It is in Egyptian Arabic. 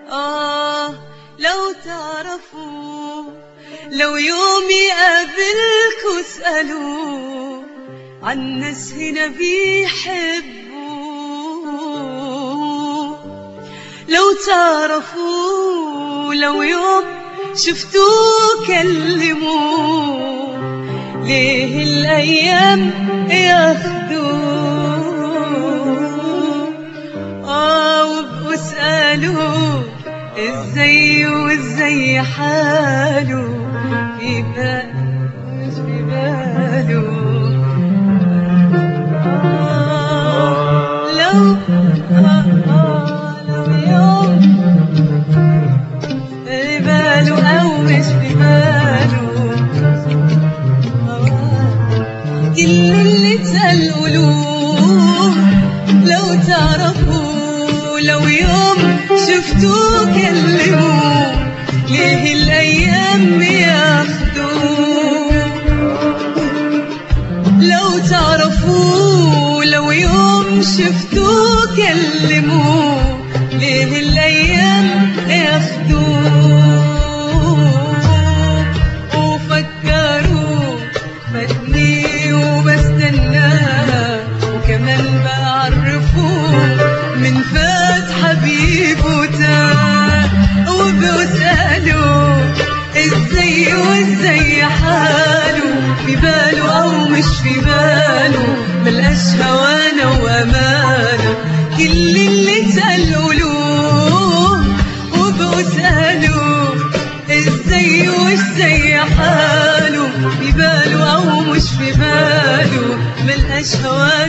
آه لو تعرفوا لو يوم يقابلكوا اسألوا عن ناس هنا بيحبوا لو تعرفوا لو يوم شفتوه كلموه ليه الأيام ياخدوه آه وابقوا اسألوا ازاي وازاي حاله في باله مش في باله آه لو آه آه لو يوم في باله أو مش في باله كل اللي اتقال قولوه لو تعرفوا لو يوم شفتوه كلموه ليه الأيام بياخدوه لو تعرفوا لو يوم شفتوه كلموه ليه الأيام ياخدوه وفكروا فاتني وبستناه وكمان بعرفوه من فات حبيبه تاه وبسأله ازاي وازاي حاله في باله او مش في باله ملقاش هوانا وامانه كل اللي اتقال قولوه وبسأله ازاي وازاي حاله في باله او مش في باله ملقاش هوانا